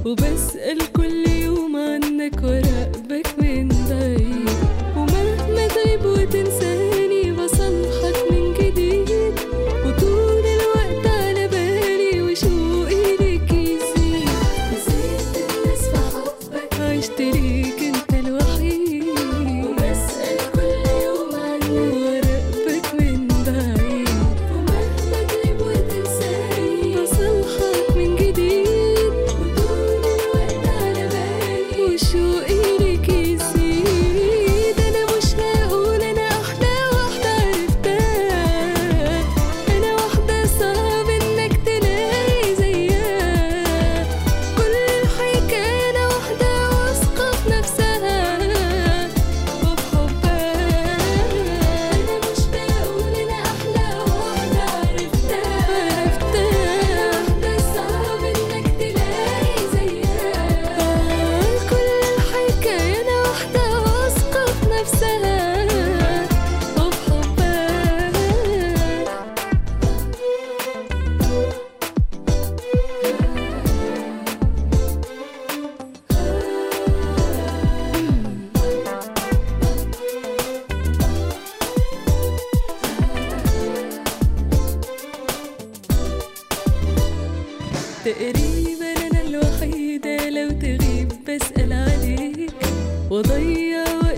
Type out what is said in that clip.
وبسأل كل يوم عنك وراقبك من بعيد ومهما تغيب وتنساني بصلحك من جديد وطول الوقت على بالي وشوقي ليك يزيد نسيت الناس في حبك عشت ليك انت الوحيد وبسأل كل يوم عنك وراقبك من بعيد ومهما تغيب وتنساني بصلحك من جديد وطول الوقت على بالي وشوقي ليك يزيد انا مش هقول انا احلى واحدة عرفتها انا واحدة صعب انك تلاقي زيها كل الحكاية انا واحدة واثقة في نفسها وبحبها انا مش بقول انا احلى واحدة عرفتها عرفتها واحدة صعب انك تلاقي زيها كل الحكاية انا واحدة واثقة في نفسها وبحبها تقريبا انا الوحيدة لو تغيب بسأل عليك واضيع وقت